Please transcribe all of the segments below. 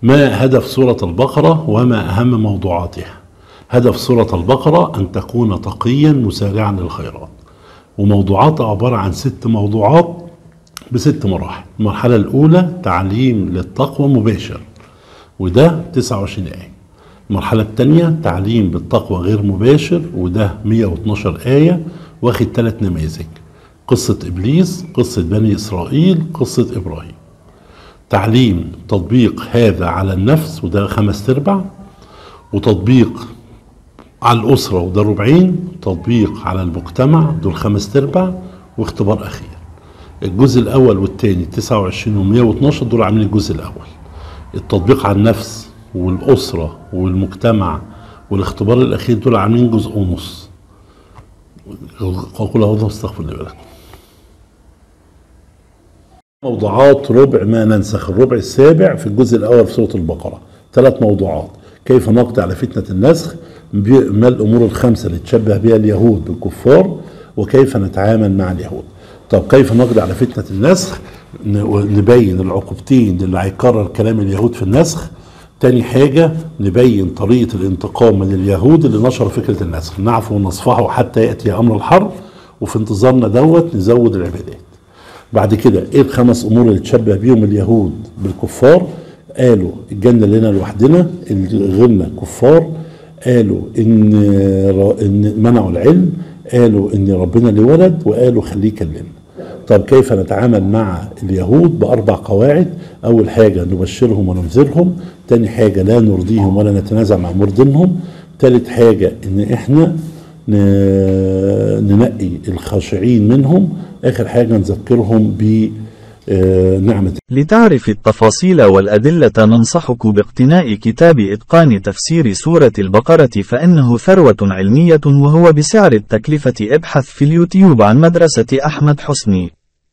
ما هدف سورة البقرة وما أهم موضوعاتها هدف سورة البقرة أن تكون تقيا مسارعا للخيرات وموضوعاتها عبارة عن ست موضوعات بست مراحل المرحلة الأولى تعليم للتقوى مباشر وده 29 آية المرحلة الثانية تعليم بالتقوى غير مباشر وده 112 آية واخد ثلاث نماذج قصة إبليس قصة بني إسرائيل قصة إبراهيم تعليم تطبيق هذا على النفس وده خمس تربع وتطبيق على الأسرة وده ربعين تطبيق على المجتمع دول خمس تربع واختبار أخير الجزء الأول والثاني 29 و 112 دول عاملين الجزء الأول التطبيق على النفس والأسرة والمجتمع والاختبار الأخير دول عاملين جزء ونص أقول أعوذ استغفر الله لكم موضوعات ربع ما ننسخ الربع السابع في الجزء الأول في سورة البقرة ثلاث موضوعات كيف نقضي على فتنة النسخ ما الأمور الخمسة اللي تشبه بها اليهود بالكفار وكيف نتعامل مع اليهود طب كيف نقضي على فتنة النسخ نبين العقوبتين اللي هيكرر كلام اليهود في النسخ تاني حاجة نبين طريقة الانتقام من اليهود اللي نشروا فكرة النسخ نعفو ونصفحه حتى يأتي أمر الحرب وفي انتظارنا دوت نزود العبادات بعد كده ايه الخمس امور اللي تشبه بيهم اليهود بالكفار قالوا الجنة لنا لوحدنا اللي غيرنا كفار قالوا ان ان منعوا العلم قالوا ان ربنا ليه ولد وقالوا خليه يكلمنا طب كيف نتعامل مع اليهود بأربع قواعد أول حاجة نبشرهم وننذرهم تاني حاجة لا نرضيهم ولا نتنازع مع أمور دينهم تالت حاجة إن إحنا ننقي الخاشعين منهم آخر حاجة نذكرهم بنعمة لتعرف التفاصيل والأدلة ننصحك باقتناء كتاب إتقان تفسير سورة البقرة فإنه ثروة علمية وهو بسعر التكلفة ابحث في اليوتيوب عن مدرسة أحمد حسني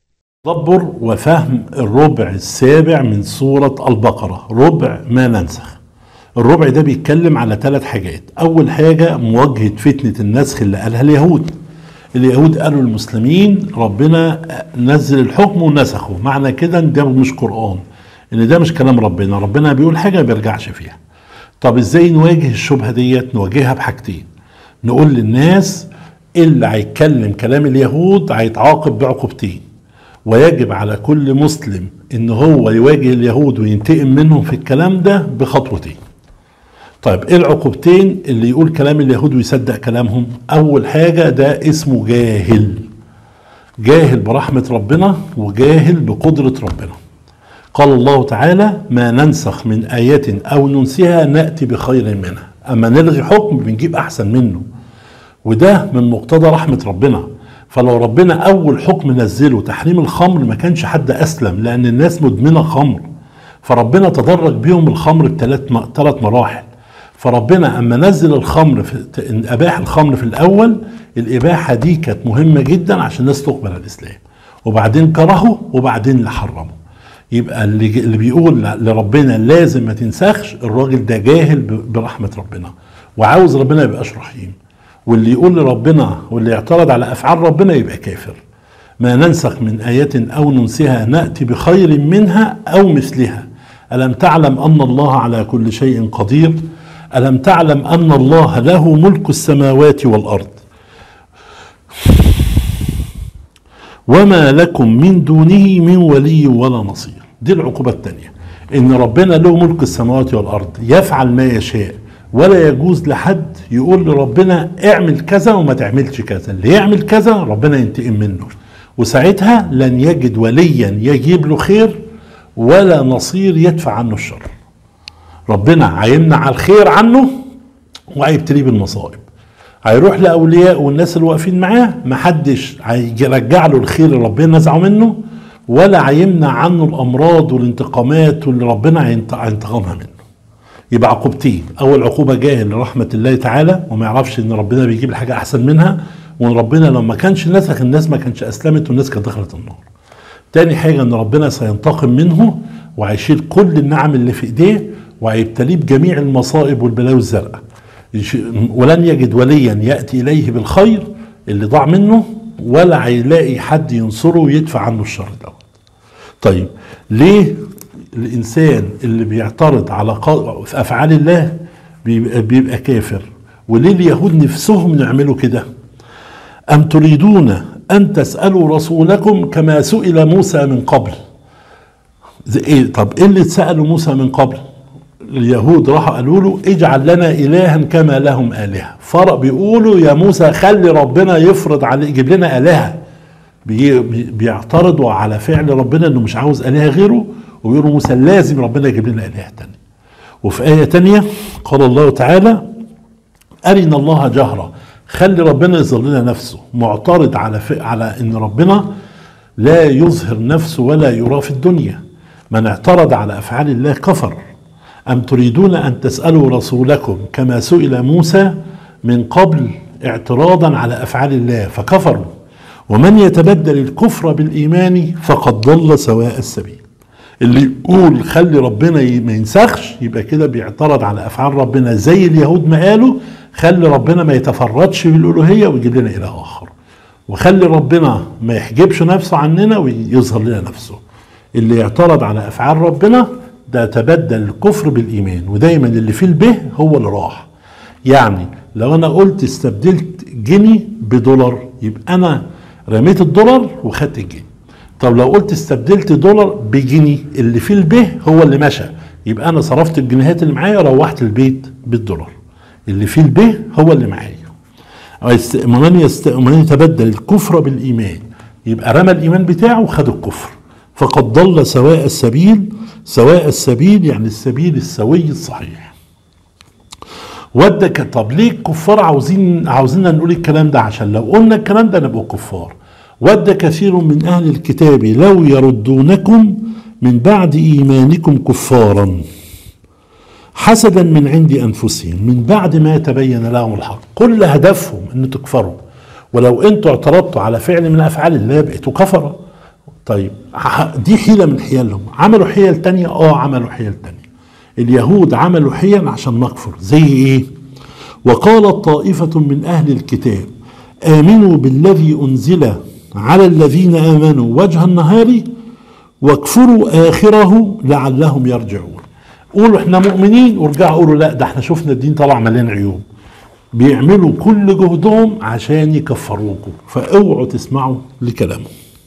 تدبر وفهم الربع السابع من سورة البقرة ربع ما ننسخ الربع ده بيتكلم على ثلاث حاجات أول حاجة مواجهة فتنة النسخ اللي قالها اليهود اليهود قالوا للمسلمين ربنا نزل الحكم ونسخه معنى كده ان ده مش قرآن ان ده مش كلام ربنا ربنا بيقول حاجة ما بيرجعش فيها طب ازاي نواجه الشبهة ديت نواجهها بحاجتين نقول للناس اللي هيتكلم كلام اليهود هيتعاقب بعقوبتين ويجب على كل مسلم ان هو يواجه اليهود وينتقم منهم في الكلام ده بخطوتين طيب ايه العقوبتين اللي يقول كلام اليهود ويصدق كلامهم اول حاجة ده اسمه جاهل جاهل برحمة ربنا وجاهل بقدرة ربنا قال الله تعالى ما ننسخ من آية أو ننسها نأتي بخير منها أما نلغي حكم بنجيب أحسن منه وده من مقتضى رحمة ربنا فلو ربنا أول حكم نزله تحريم الخمر ما كانش حد أسلم لأن الناس مدمنة خمر فربنا تدرج بيهم الخمر بثلاث ثلاث مراحل فربنا اما نزل الخمر في اباح الخمر في الاول الاباحه دي كانت مهمه جدا عشان الناس تقبل الاسلام وبعدين كرهوا وبعدين اللي حرموا يبقى اللي, اللي بيقول لربنا لازم ما تنسخش الراجل ده جاهل برحمه ربنا وعاوز ربنا يبقاش رحيم واللي يقول لربنا واللي يعترض على افعال ربنا يبقى كافر ما ننسخ من ايه او ننسها ناتي بخير منها او مثلها الم تعلم ان الله على كل شيء قدير ألم تعلم أن الله له ملك السماوات والأرض وما لكم من دونه من ولي ولا نصير دي العقوبة الثانية إن ربنا له ملك السماوات والأرض يفعل ما يشاء ولا يجوز لحد يقول لربنا اعمل كذا وما تعملش كذا اللي يعمل كذا ربنا ينتقم منه وساعتها لن يجد وليا يجيب له خير ولا نصير يدفع عنه الشر ربنا هيمنع الخير عنه وهيبتليه بالمصائب هيروح لاولياء والناس اللي واقفين معاه محدش هيرجع له الخير اللي ربنا نزعه منه ولا هيمنع عنه الامراض والانتقامات واللي ربنا هينتقمها منه يبقى عقوبتين اول عقوبه جاهل لرحمه الله تعالى وما يعرفش ان ربنا بيجيب الحاجه احسن منها وان ربنا لو ما كانش نسخ الناس ما كانش اسلمت والناس كانت دخلت النار تاني حاجه ان ربنا سينتقم منه وهيشيل كل النعم اللي في ايديه وهيبتليه بجميع المصائب والبلاوي الزرقاء ولن يجد وليا ياتي اليه بالخير اللي ضاع منه ولا هيلاقي حد ينصره ويدفع عنه الشر دوت طيب ليه الانسان اللي بيعترض على ق- في افعال الله بيبقى, بيبقى كافر وليه اليهود نفسهم يعملوا كده ام تريدون ان تسالوا رسولكم كما سئل موسى من قبل زي ايه طب ايه اللي اتسالوا موسى من قبل اليهود راحوا قالوا له اجعل لنا الها كما لهم الهه فرق بيقولوا يا موسى خلي ربنا يفرض عليه يجيب لنا الهه بي بي- بيعترضوا على فعل ربنا انه مش عاوز الهه غيره وبيقولوا موسى لازم ربنا يجيب لنا الهه تانية وفي ايه تانية قال الله تعالى أرنا الله جهرة خلي ربنا يظهر لنا نفسه معترض على ف... على ان ربنا لا يظهر نفسه ولا يرى في الدنيا من اعترض على افعال الله كفر ام تريدون ان تسالوا رسولكم كما سئل موسى من قبل اعتراضا على افعال الله فكفروا ومن يتبدل الكفر بالايمان فقد ضل سواء السبيل اللي يقول خلي ربنا ي- ما ينسخش يبقى كده بيعترض على افعال ربنا زي اليهود ما قالوا خلي ربنا ما يتفردش بالالوهيه ويجيب لنا اله اخر وخلي ربنا ما يحجبش نفسه عننا ويظهر لنا نفسه اللي يعترض على افعال ربنا ده تبدل الكفر بالايمان ودايما اللي فيه البه هو اللي راح يعني لو انا قلت استبدلت جنيه بدولار يبقى انا رميت الدولار وخدت الجنيه طب لو قلت استبدلت دولار بجنيه اللي فيه البه هو اللي مشى يبقى انا صرفت الجنيهات اللي معايا روحت البيت بالدولار اللي فيه البه هو اللي معايا يست- ومن يست... ومن يتبدل الكفر بالايمان يبقى رمى الايمان بتاعه وخد الكفر فقد ضل سواء السبيل سواء السبيل يعني السبيل السوي الصحيح ودك طب ليه الكفار عاوزين عاوزيننا نقول الكلام ده عشان لو قلنا الكلام ده نبقى كفار ود كثير من اهل الكتاب لو يردونكم من بعد ايمانكم كفارا حسدا من عند انفسهم من بعد ما تبين لهم الحق كل هدفهم ان تكفروا ولو انتوا اعترضتوا على فعل من افعال الله بقيتوا كفره طيب ع- دي حيله من حيلهم عملوا حيل تانية اه عملوا حيل تانية اليهود عملوا حيل عشان نكفر زي ايه وقالت طائفة من أهل الكتاب آمنوا بالذي أنزل على الذين آمنوا وجه النهار واكفروا آخره لعلهم يرجعون قولوا احنا مؤمنين وارجعوا قولوا لا ده احنا شفنا الدين طلع مليان عيوب بيعملوا كل جهدهم عشان يكفروكم فاوعوا تسمعوا لكلامهم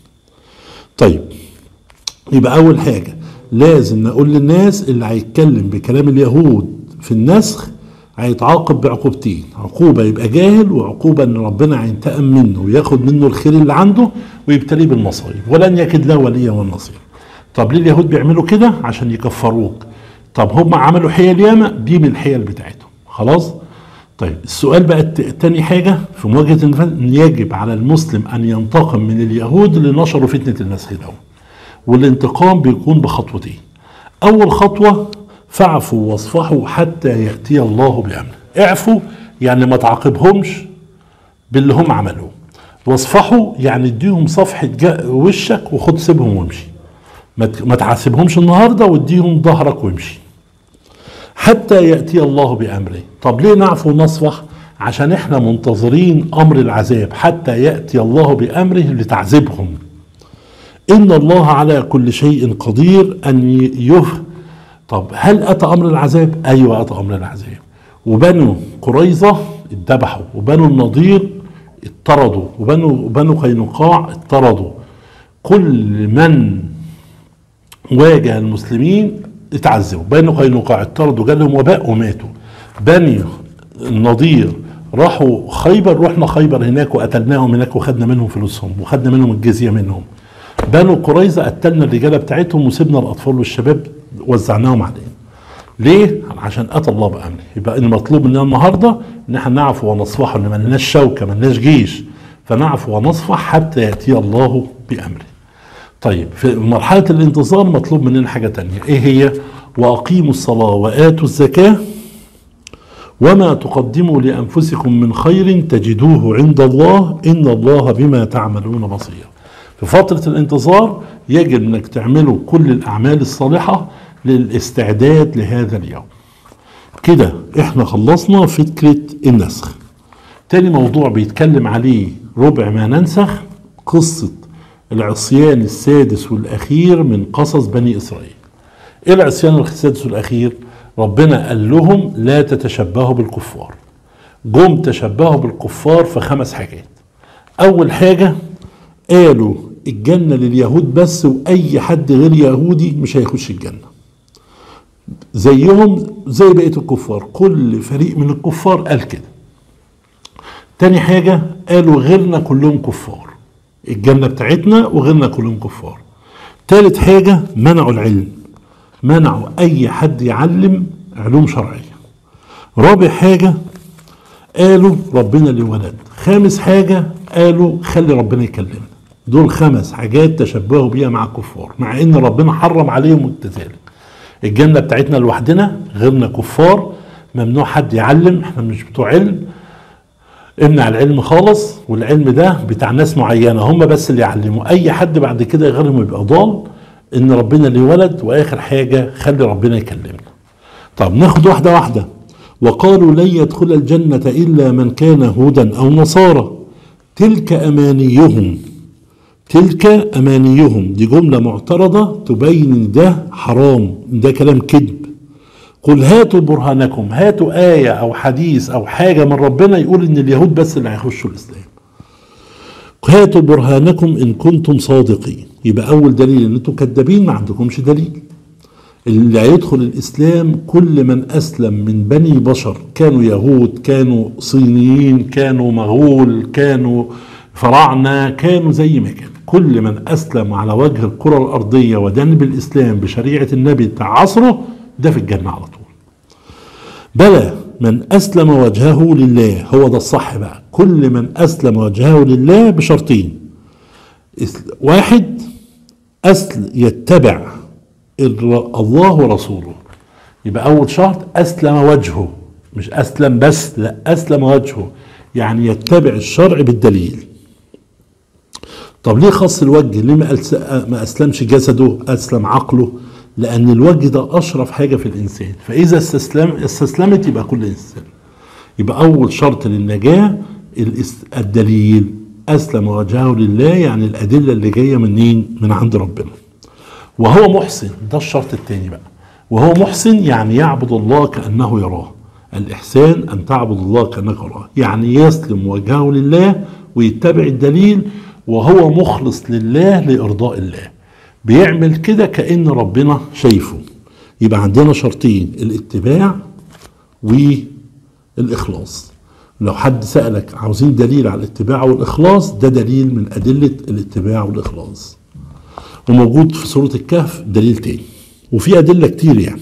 طيب يبقى اول حاجه لازم نقول للناس اللي هيتكلم بكلام اليهود في النسخ هيتعاقب بعقوبتين عقوبة يبقى جاهل وعقوبة ان ربنا هينتقم منه وياخد منه الخير اللي عنده ويبتليه بالمصايب ولن يكد له وليا والنصير طب ليه اليهود بيعملوا كده عشان يكفروك طب هم عملوا حيل ياما دي من الحيل بتاعتهم خلاص طيب السؤال بقى الت- تاني حاجة في مواجهة النفاق ان يجب على المسلم ان ينتقم من اليهود اللي نشروا فتنة النسخ ده والانتقام بيكون بخطوتين اول خطوة فاعفوا واصفحوا حتى يأتي الله بأمره اعفوا يعني ما تعاقبهمش باللي هم عملوه واصفحوا يعني اديهم صفحة جا- وشك وخد سيبهم وامشي ما ت- ما تعاتبهمش النهارده واديهم ظهرك وامشي حتى يأتي الله بأمره طب ليه نعفو ونصفح عشان احنا منتظرين أمر العذاب حتى يأتي الله بأمره لتعذيبهم إن الله على كل شيء قدير أن ي- يه طب هل أتى أمر العذاب؟ أيوة أتى أمر العذاب وبنو قريظة اتذبحوا وبنو النضير اطردوا وبنو وبنو قينقاع اطردوا كل من واجه المسلمين اتعذبوا بنو قينقاع اطردوا جالهم وباء وماتوا بني النضير راحوا خيبر رحنا خيبر هناك وقتلناهم هناك وخدنا منهم فلوسهم وخدنا منهم الجزيه منهم بنو قريظه قتلنا الرجاله بتاعتهم وسيبنا الاطفال والشباب وزعناهم عليهم ليه؟ عشان اتى الله بامره يبقى المطلوب مننا النهارده ان احنا نعفو ونصفح ان ما لناش شوكه ما لناش جيش فنعفو ونصفح حتى ياتي الله بامره طيب في مرحلة الانتظار مطلوب مننا حاجة تانية ايه هي واقيموا الصلاة واتوا الزكاة وما تقدموا لانفسكم من خير تجدوه عند الله ان الله بما تعملون بصير في فترة الانتظار يجب انك تعملوا كل الاعمال الصالحة للاستعداد لهذا اليوم كده احنا خلصنا فكرة النسخ تاني موضوع بيتكلم عليه ربع ما ننسخ قصة العصيان السادس والأخير من قصص بني إسرائيل ايه العصيان السادس والاخير ربنا قال لهم لا تتشبهوا بالكفار جم تشبهوا بالكفار في خمس حاجات اول حاجه قالوا الجنه لليهود بس واي حد غير يهودي مش هيخش الجنه زيهم زي بقيه الكفار كل فريق من الكفار قال كده تاني حاجه قالوا غيرنا كلهم كفار الجنه بتاعتنا وغيرنا كلهم كفار تالت حاجه منعوا العلم منعوا اي حد يعلم علوم شرعيه رابع حاجه قالوا ربنا ليه ولد خامس حاجه قالوا خلي ربنا يكلمنا دول خمس حاجات تشبهوا بيها مع الكفار مع ان ربنا حرم عليهم التذلك الجنه بتاعتنا لوحدنا غيرنا كفار ممنوع حد يعلم احنا مش بتوع علم امنع العلم خالص والعلم ده بتاع ناس معينه هم بس اللي يعلموا اي حد بعد كده غيرهم يبقى ضال ان ربنا ليه ولد واخر حاجه خلي ربنا يكلمنا طب ناخد واحده واحده وقالوا لن يدخل الجنه الا من كان هودا او نصارى تلك امانيهم تلك امانيهم دي جمله معترضه تبين ان ده حرام إن ده كلام كذب قل هاتوا برهانكم هاتوا آية أو حديث أو حاجة من ربنا يقول إن اليهود بس اللي هيخشوا الإسلام هاتوا برهانكم إن كنتم صادقين يبقى أول دليل إن أنتم كذابين ما عندكمش دليل اللي هيدخل الإسلام كل من أسلم من بني بشر كانوا يهود كانوا صينيين كانوا مغول كانوا فراعنة كانوا زي ما كان كل من أسلم على وجه الكرة الأرضية ودان بالإسلام بشريعة النبي بتاع عصره ده في الجنة على طول بلى من أسلم وجهه لله هو ده الصح بقى كل من أسلم وجهه لله بشرطين واحد أسل يتبع الله ورسوله يبقى أول شرط أسلم وجهه مش أسلم بس لا أسلم وجهه يعني يتبع الشرع بالدليل طب ليه خص الوجه ليه ما ما أسلمش جسده أسلم عقله لأن الوجه ده أشرف حاجة في الإنسان فإذا استسلم استسلمت يبقى كل إنسان يبقى أول شرط للنجاة الدليل أسلم وجهه لله يعني الأدلة اللي جاية منين من عند ربنا وهو محسن ده الشرط الثاني بقى وهو محسن يعني يعبد الله كأنه يراه الإحسان أن تعبد الله كأنك يراه يعني يسلم وجهه لله ويتبع الدليل وهو مخلص لله لإرضاء الله بيعمل كده كأن ربنا شايفه يبقى عندنا شرطين الاتباع والإخلاص لو حد سألك عاوزين دليل على الاتباع والإخلاص ده دليل من أدلة الاتباع والإخلاص وموجود في سورة الكهف دليل تاني وفي أدلة كتير يعني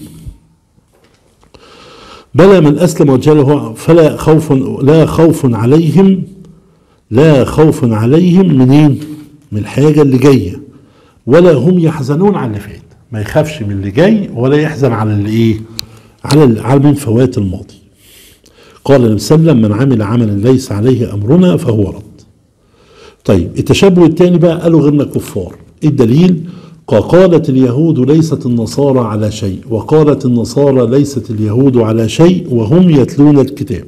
بلى من أسلم وجهه فلا خوف لا خوف عليهم لا خوف عليهم منين؟ من الحاجة اللي جايه ولا هم يحزنون على اللي فات ما يخافش من اللي جاي ولا يحزن على اللي ايه على على من فوات الماضي قال النبي صلى الله عليه وسلم من عمل عملا ليس عليه امرنا فهو رد طيب التشبه الثاني بقى قالوا غيرنا كفار ايه الدليل قالت اليهود ليست النصارى على شيء وقالت النصارى ليست اليهود على شيء وهم يتلون الكتاب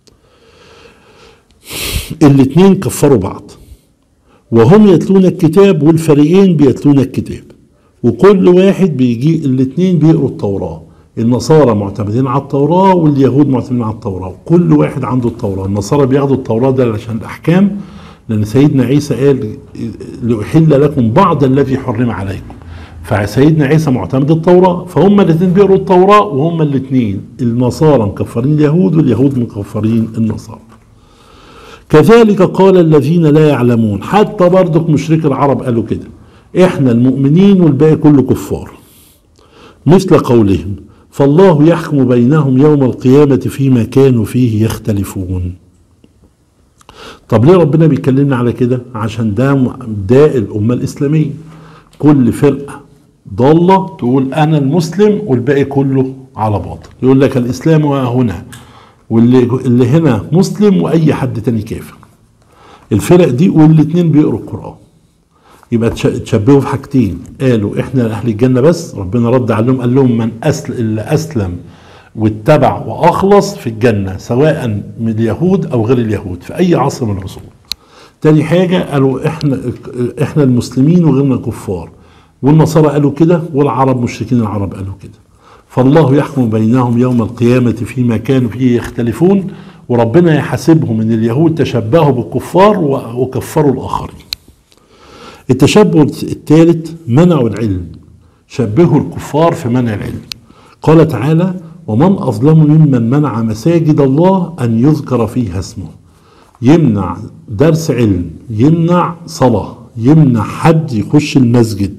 الاثنين كفروا بعض وهم يتلون الكتاب والفريقين بيتلون الكتاب وكل واحد بيجي الاثنين بيقروا التوراة النصارى معتمدين على التوراة واليهود معتمدين على التوراة كل واحد عنده التوراة النصارى بياخدوا التوراة ده عشان الأحكام لأن سيدنا عيسى قال لأحل لكم بعض الذي حرم عليكم فسيدنا عيسى معتمد التوراة فهم الاثنين بيقروا التوراة وهم الاثنين النصارى مكفرين اليهود واليهود مكفرين النصارى كذلك قال الذين لا يعلمون حتى برضك مشرك العرب قالوا كده احنا المؤمنين والباقي كله كفار مثل قولهم فالله يحكم بينهم يوم القيامة فيما كانوا فيه يختلفون طب ليه ربنا بيكلمنا على كده عشان ده داء الأمة الإسلامية كل فرقة ضالة تقول أنا المسلم والباقي كله على باطل يقول لك الإسلام هنا واللي اللي هنا مسلم واي حد تاني كافر الفرق دي والاثنين بيقروا القران يبقى تشبهوا في حاجتين قالوا احنا اهل الجنه بس ربنا رد عليهم قال لهم من أسل اللي اسلم واتبع واخلص في الجنه سواء من اليهود او غير اليهود في اي عصر من العصور تاني حاجه قالوا احنا احنا المسلمين وغيرنا كفار والنصارى قالوا كده والعرب مشركين العرب قالوا كده فالله يحكم بينهم يوم القيامة فيما كانوا فيه يختلفون وربنا يحاسبهم ان اليهود تشبهوا بالكفار و- وكفروا الاخرين التشبه الثالث منعوا العلم شبهوا الكفار في منع العلم قال تعالى ومن أظلم ممن منع مساجد الله أن يذكر فيها اسمه يمنع درس علم يمنع صلاة يمنع حد يخش المسجد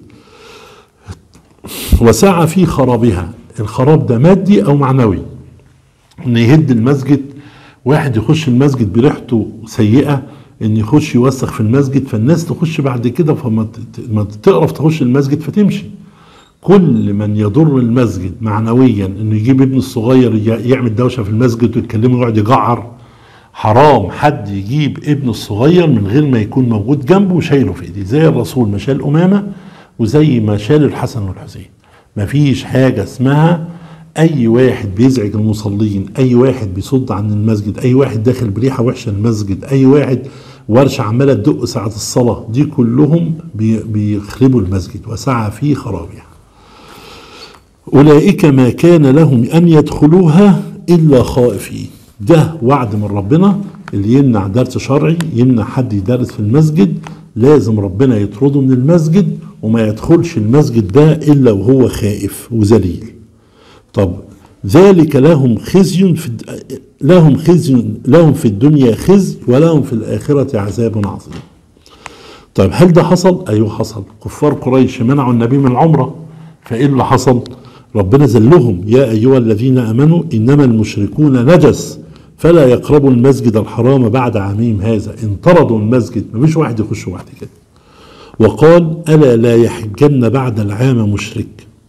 وسعى في خرابها الخراب ده مادي أو معنوي ان يهد المسجد واحد يخش المسجد بريحته سيئه ان يخش يوسخ في المسجد فالناس تخش بعد كده فما ت- ما تقرف تخش المسجد فتمشي كل من يضر المسجد معنويا انه يجيب ابنه الصغير ي- يعمل دوشه في المسجد ويتكلمه ويقعد يجعر حرام حد يجيب ابنه الصغير من غير ما يكون موجود جنبه وشايله في ايديه زي الرسول ما شال امامه وزي ما شال الحسن والحسين مفيش حاجه اسمها اي واحد بيزعج المصلين اي واحد بيصد عن المسجد اي واحد داخل بريحه وحشه المسجد اي واحد ورشه عماله تدق ساعه الصلاه دي كلهم بي- بيخربوا المسجد وسعى في خرابها أولئك ما كان لهم أن يدخلوها إلا خائفين ده وعد من ربنا اللي يمنع درس شرعي يمنع حد يدرس في المسجد لازم ربنا يطرده من المسجد وما يدخلش المسجد ده إلا وهو خائف وذليل طب ذلك لهم خزي في الد- لهم خزي لهم في الدنيا خزي ولهم في الآخرة عذاب عظيم طيب هل ده حصل؟ ايوه حصل كفار قريش منعوا النبي من العمره فايه اللي حصل؟ ربنا ذلهم يا ايها الذين امنوا انما المشركون نجس فلا يقربوا المسجد الحرام بعد عامهم هذا انطردوا المسجد مفيش واحد يخش بعد كده وقال الا لا يحجن بعد العام مشرك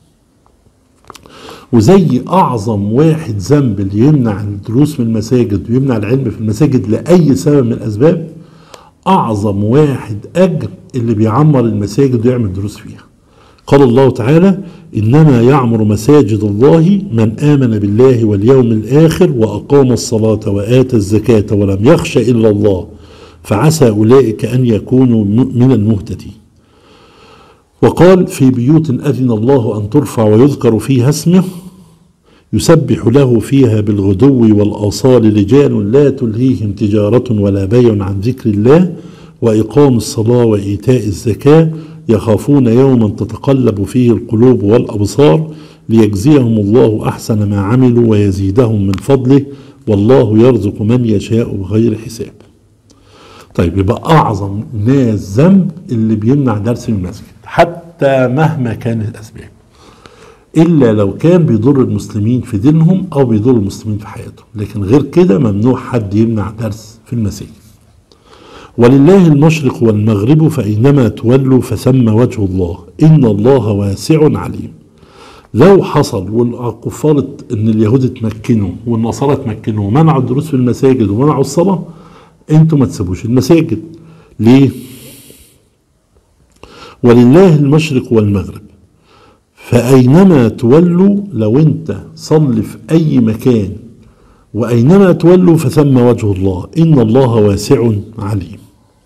وزي اعظم واحد ذنب اللي يمنع الدروس من المساجد ويمنع العلم في المساجد لاي سبب من الاسباب اعظم واحد اجر اللي بيعمر المساجد ويعمل دروس فيها قال الله تعالى انما يعمر مساجد الله من امن بالله واليوم الاخر واقام الصلاه واتى الزكاه ولم يخش الا الله فعسى اولئك ان يكونوا م- من المهتدين وقال في بيوت اذن الله ان ترفع ويذكر فيها اسمه يسبح له فيها بالغدو والآصال رجال لا تلهيهم تجارة ولا بيع عن ذكر الله وإقام الصلاة وإيتاء الزكاة يخافون يوما تتقلب فيه القلوب والأبصار ليجزيهم الله أحسن ما عملوا ويزيدهم من فضله والله يرزق من يشاء بغير حساب طيب يبقى أعظم ناس ذنب اللي بيمنع درس المسجد حتى مهما كانت الأسباب الا لو كان بيضر المسلمين في دينهم او بيضر المسلمين في حياتهم لكن غير كده ممنوع حد يمنع درس في المساجد ولله المشرق والمغرب فاينما تولوا فثم وجه الله ان الله واسع عليم لو حصل والكفار ان اليهود اتمكنوا والنصارى اتمكنوا ومنعوا الدروس في المساجد ومنعوا الصلاه انتوا ما تسيبوش المساجد ليه ولله المشرق والمغرب فأينما تولوا لو أنت صل في أي مكان وأينما تولوا فثم وجه الله إن الله واسع عليم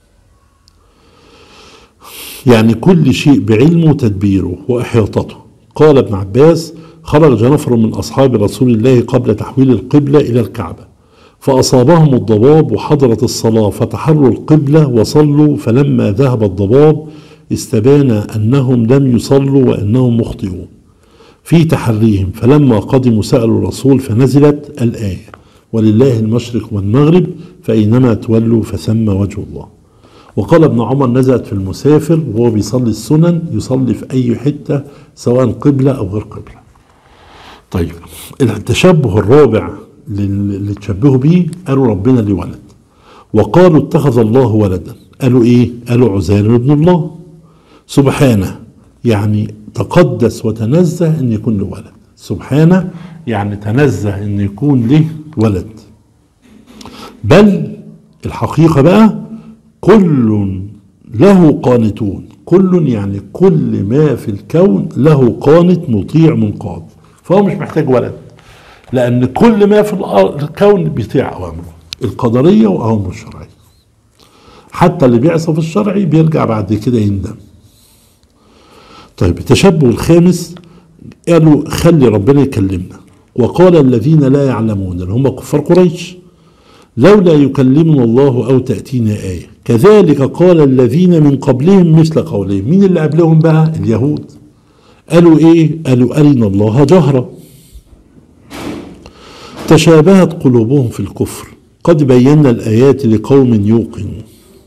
يعني كل شيء بعلمه وتدبيره وإحاطته قال ابن عباس خرج نفر من أصحاب رسول الله قبل تحويل القبلة إلى الكعبة فأصابهم الضباب وحضرت الصلاة فتحروا القبلة وصلوا فلما ذهب الضباب استبان أنهم لم يصلوا وأنهم مخطئون في تحريهم فلما قدموا سألوا الرسول فنزلت الآية ولله المشرق والمغرب فأينما تولوا فثم وجه الله وقال ابن عمر نزلت في المسافر وهو بيصلي السنن يصلي في أي حتة سواء قبلة أو غير قبلة طيب التشبه الرابع اللي تشبهوا بيه قالوا ربنا لي ولد وقالوا اتخذ الله ولدا قالوا ايه قالوا عزير ابن الله سبحانه يعني تقدس وتنزه ان يكون له ولد سبحانه يعني تنزه ان يكون له ولد بل الحقيقة بقى كل له قانتون كل يعني كل ما في الكون له قانت مطيع منقاد فهو مش محتاج ولد لأن كل ما في الكون بيطيع أوامره القدرية وأوامره الشرعية حتى اللي بيعصى في الشرعي بيرجع بعد كده يندم طيب التشبه الخامس قالوا خلي ربنا يكلمنا وقال الذين لا يعلمون اللي هم كفار قريش لولا يكلمنا الله أو تأتينا آية كذلك قال الذين من قبلهم مثل قولهم مين اللي قبلهم بقى اليهود قالوا ايه قالوا أرنا الله جهرة تشابهت قلوبهم في الكفر قد بينا الآيات لقوم يوقنون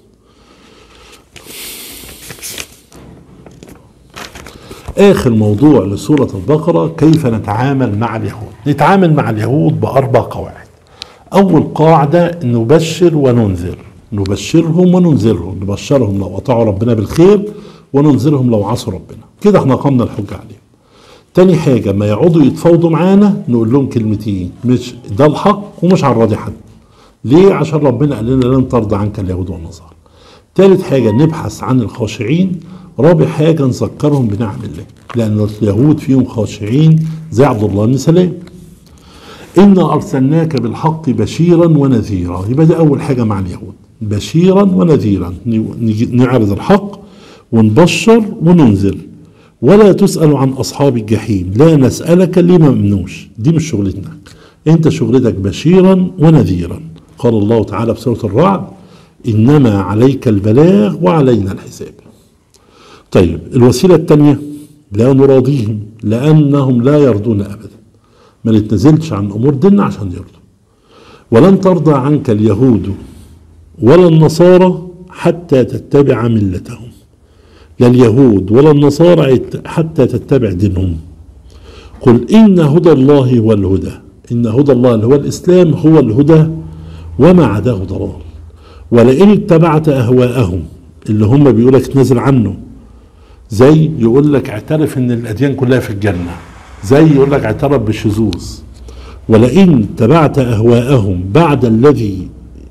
آخر موضوع لسورة البقرة كيف نتعامل مع اليهود نتعامل مع اليهود بأربع قواعد أول قاعدة نبشر وننذر نبشرهم وننذرهم نبشرهم لو أطاعوا ربنا بالخير وننذرهم لو عصوا ربنا كده احنا قمنا الحجة عليهم تاني حاجة ما يقعدوا يتفاوضوا معانا نقول لهم كلمتين مش ده الحق ومش هنراضي حد ليه عشان ربنا قال لنا لن ترضى عنك اليهود والنصارى تالت حاجة نبحث عن الخاشعين رابع حاجة نذكرهم بنعم الله لأن اليهود فيهم خاشعين زي عبد الله بن سلام إنا أرسلناك بالحق بشيرا ونذيرا يبقى ده أول حاجة مع اليهود بشيرا ونذيرا نعرض الحق ونبشر وننذر ولا تسأل عن أصحاب الجحيم لا نسألك ليه ما ممنوش دي مش شغلتنا أنت شغلتك بشيرا ونذيرا قال الله تعالى في سورة الرعد إنما عليك البلاغ وعلينا الحساب طيب الوسيلة الثانية لا نراضيهم لأنهم لا يرضون أبدا ما نتنزلش عن أمور ديننا عشان يرضوا ولن ترضى عنك اليهود ولا النصارى حتى تتبع ملتهم لا اليهود ولا النصارى حتى تتبع دينهم قل إن هدى الله هو الهدى إن هدى الله اللي هو الإسلام هو الهدى وما عداه ضلال ولئن اتبعت أهواءهم اللي هم بيقولك نزل عنه زي يقول لك اعترف ان الاديان كلها في الجنه زي يقول لك اعترف بالشذوذ ولئن اتبعت اهواءهم بعد الذي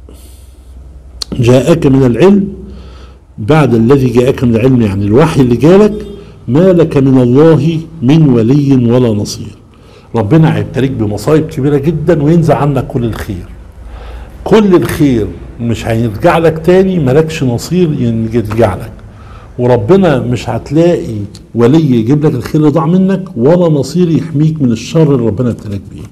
جاءك من العلم بعد الذي جاءك من العلم يعني الوحي اللي جالك ما لك من الله من ولي ولا نصير ربنا هيبتليك بمصايب كبيره جدا وينزع عنك كل الخير كل الخير مش هيرجع لك تاني ملكش نصير يرجع لك وربنا مش هتلاقي ولي يجيب لك الخير اللي ضاع منك ولا نصير يحميك من الشر اللي ربنا ابتلاك بيه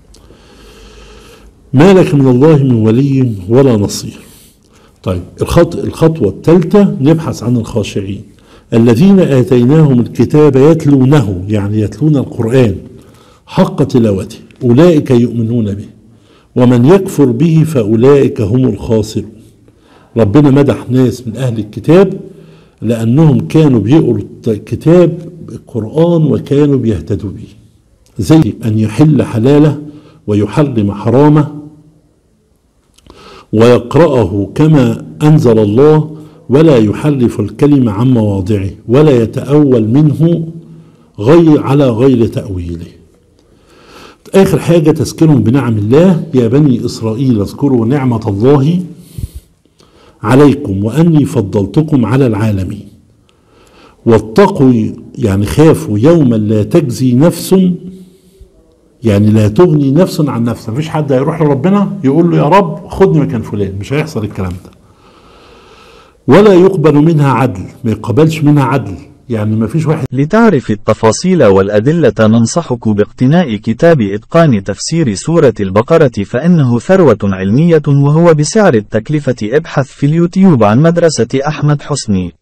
ما لك من الله من ولي ولا نصير طيب الخط الخطوة الثالثة نبحث عن الخاشعين الذين آتيناهم الكتاب يتلونه يعني يتلون القرآن حق تلاوته أولئك يؤمنون به ومن يكفر به فأولئك هم الخاسرون ربنا مدح ناس من أهل الكتاب لأنهم كانوا بيقروا الكتاب القرآن وكانوا بيهتدوا به زي أن يحل حلاله ويحرم حرامه ويقرأه كما أنزل الله ولا يحرف الكلمة عن مواضعه ولا يتأول منه غير على غير تأويله آخر حاجة تذكرهم بنعم الله يا بني إسرائيل اذكروا نعمة الله عليكم وأني فضلتكم على العالمين واتقوا يعني خافوا يوما لا تجزي نفس يعني لا تغني نفس عن نفس مفيش حد هيروح لربنا يقول له يا رب خدني مكان فلان مش هيحصل الكلام ده ولا يقبل منها عدل ما يقبلش منها عدل يعني ما فيش واحد لتعرف التفاصيل والأدلة ننصحك باقتناء كتاب إتقان تفسير سورة البقرة فإنه ثروة علمية وهو بسعر التكلفة ابحث في اليوتيوب عن مدرسة أحمد حسني